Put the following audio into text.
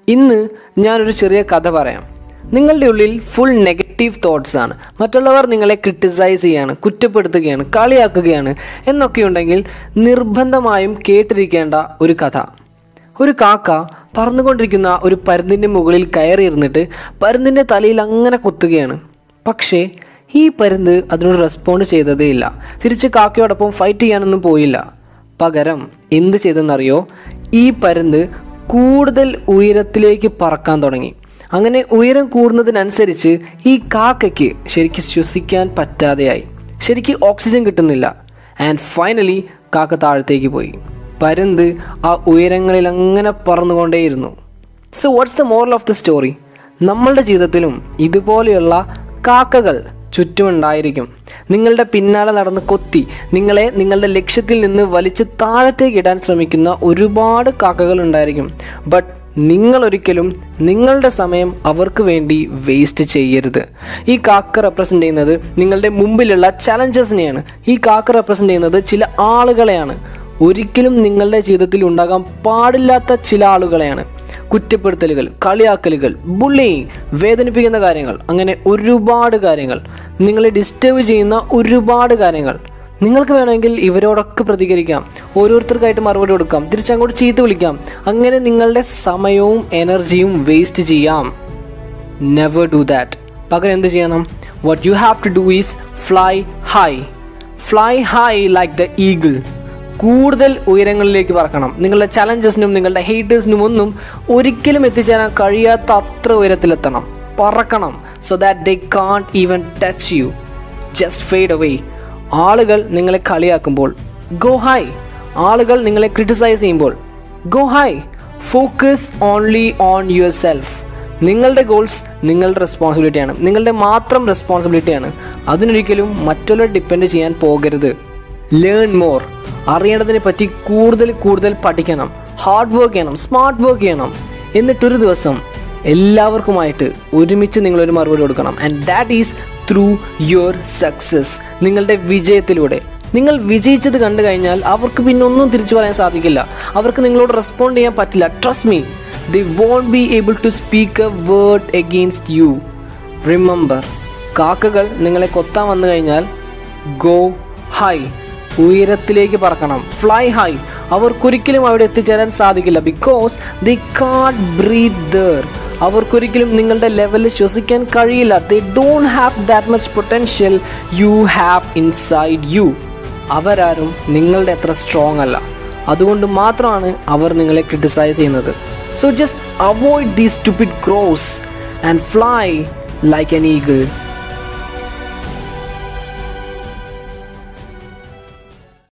ഇന്ന് ഞാനൊരു ചെറിയ കഥ പറയാം നിങ്ങളുടെ ഉള്ളിൽ ഫുൾ നെഗറ്റീവ് തോട്ട്സ് ആണ് മറ്റുള്ളവർ നിങ്ങളെ ക്രിട്ടിസൈസ് ചെയ്യാണ് കുറ്റപ്പെടുത്തുകയാണ് കളിയാക്കുകയാണ് എന്നൊക്കെ ഉണ്ടെങ്കിൽ നിർബന്ധമായും കേട്ടിരിക്കേണ്ട ഒരു കഥ ഒരു കാക്ക പറന്നുകൊണ്ടിരിക്കുന്ന ഒരു പരുന്തിൻ്റെ മുകളിൽ കയറിയിരുന്നിട്ട് പരുന്തിൻ്റെ തലയിൽ അങ്ങനെ കൊത്തുകയാണ് പക്ഷേ ഈ പരുന്ത് അതിനോട് റെസ്പോണ്ട് ചെയ്തതേയില്ല തിരിച്ച് കാക്കയോടൊപ്പം ഫൈറ്റ് ചെയ്യാനൊന്നും പോയില്ല പകരം എന്ത് ചെയ്തെന്നറിയോ ഈ പരുന്ത് കൂടുതൽ ഉയരത്തിലേക്ക് പറക്കാൻ തുടങ്ങി അങ്ങനെ ഉയരം കൂടുന്നതിനനുസരിച്ച് ഈ കാക്കയ്ക്ക് ശരിക്കും ശ്വസിക്കാൻ പറ്റാതെയായി ശരിക്ക് ഓക്സിജൻ കിട്ടുന്നില്ല ആൻഡ് ഫൈനലി കാക്ക താഴത്തേക്ക് പോയി പരുന്ത് ആ ഉയരങ്ങളിൽ അങ്ങനെ പറന്നുകൊണ്ടേയിരുന്നു so what's the moral of the story നമ്മളുടെ ജീവിതത്തിലും ഇതുപോലെയുള്ള കാക്കകൾ ചുറ്റുമുണ്ടായിരിക്കും നിങ്ങളുടെ പിന്നാലെ നടന്ന് കൊത്തി നിങ്ങളെ നിങ്ങളുടെ ലക്ഷ്യത്തിൽ നിന്ന് വലിച്ച് താഴത്തേക്ക് ഇടാൻ ശ്രമിക്കുന്ന ഒരുപാട് കാക്കകൾ ഉണ്ടായിരിക്കും ബട്ട് നിങ്ങൾ ഒരിക്കലും നിങ്ങളുടെ സമയം അവർക്ക് വേണ്ടി വേസ്റ്റ് ചെയ്യരുത് ഈ കാക്ക റെപ്രസെൻ്റ് ചെയ്യുന്നത് നിങ്ങളുടെ മുമ്പിലുള്ള ചലഞ്ചസിനെയാണ് ഈ കാക്ക റെപ്രസെൻ്റ് ചെയ്യുന്നത് ചില ആളുകളെയാണ് ഒരിക്കലും നിങ്ങളുടെ ജീവിതത്തിൽ ഉണ്ടാകാൻ പാടില്ലാത്ത ചില ആളുകളെയാണ് കുറ്റപ്പെടുത്തലുകൾ കളിയാക്കലുകൾ ബുള്ളിങ് വേദനിപ്പിക്കുന്ന കാര്യങ്ങൾ അങ്ങനെ ഒരുപാട് കാര്യങ്ങൾ നിങ്ങളെ ഡിസ്റ്റർബ് ചെയ്യുന്ന ഒരുപാട് കാര്യങ്ങൾ നിങ്ങൾക്ക് വേണമെങ്കിൽ ഇവരോടൊക്കെ പ്രതികരിക്കാം ഓരോരുത്തർക്കായിട്ട് മറുപടി കൊടുക്കാം തിരിച്ചങ്ങോട്ട് ചീത്ത വിളിക്കാം അങ്ങനെ നിങ്ങളുടെ സമയവും എനർജിയും വേസ്റ്റ് ചെയ്യാം നെവർ ഡു ദാറ്റ് പകരം എന്ത് ചെയ്യണം what you have to do is fly high fly high like the eagle കൂടുതൽ ഉയരങ്ങളിലേക്ക് പറക്കണം നിങ്ങളുടെ ചലഞ്ചസിനും നിങ്ങളുടെ ഹേറ്റേഴ്സിനും ഒന്നും ഒരിക്കലും എത്തിച്ചേരാൻ കഴിയാത്ത അത്ര ഉയരത്തിലെത്തണം പറക്കണം so that they can't even touch you just fade away ആളുകൾ നിങ്ങളെ കളിയാക്കുമ്പോൾ ഗോ ഹൈ ആളുകൾ നിങ്ങളെ ക്രിട്ടിസൈസ് ചെയ്യുമ്പോൾ go high focus only on yourself നിങ്ങളുടെ ഗോൾസ് നിങ്ങളുടെ റെസ്പോൺസിബിലിറ്റിയാണ് നിങ്ങളുടെ മാത്രം റെസ്പോൺസിബിലിറ്റിയാണ് അതിനൊരിക്കലും മറ്റുള്ളവർ ഡിപ്പെൻഡ് ചെയ്യാൻ പോകരുത് ലേൺ മോർ അറിയേണ്ടതിനെ പറ്റി കൂടുതൽ കൂടുതൽ പഠിക്കണം ഹാർഡ് വർക്ക് ചെയ്യണം സ്മാർട്ട് വർക്ക് ചെയ്യണം എന്നിട്ടൊരു ദിവസം എല്ലാവർക്കുമായിട്ട് ഒരുമിച്ച് നിങ്ങളൊരു മറുപടി കൊടുക്കണം and that is through your success നിങ്ങളുടെ വിജയത്തിലൂടെ നിങ്ങൾ വിജയിച്ചത് കണ്ടു കഴിഞ്ഞാൽ അവർക്ക് പിന്നെ ഒന്നും തിരിച്ചു പറയാൻ സാധിക്കില്ല അവർക്ക് നിങ്ങളോട് റെസ്പോണ്ട് ചെയ്യാൻ പറ്റില്ല trust me they won't be able to speak a word against you remember കാക്കകൾ നിങ്ങളെ കൊത്താൻ വന്നു കഴിഞ്ഞാൽ ഗോ ഹൈ ഉയരത്തിലേക്ക് പറക്കണം ഫ്ലൈ ഹൈ അവർക്കൊരിക്കലും അവിടെ എത്തിച്ചേരാൻ സാധിക്കില്ല because they can't breathe there അവർക്കൊരിക്കലും നിങ്ങളുടെ ലെവലിൽ ശ്വസിക്കാൻ കഴിയില്ല they don't have that much potential you have inside you അവരാരും നിങ്ങളുടെ അത്ര സ്ട്രോങ് അല്ല അതുകൊണ്ട് മാത്രമാണ് അവർ നിങ്ങളെ ക്രിട്ടിസൈസ് ചെയ്യുന്നത് so just avoid these stupid crows and fly like an eagle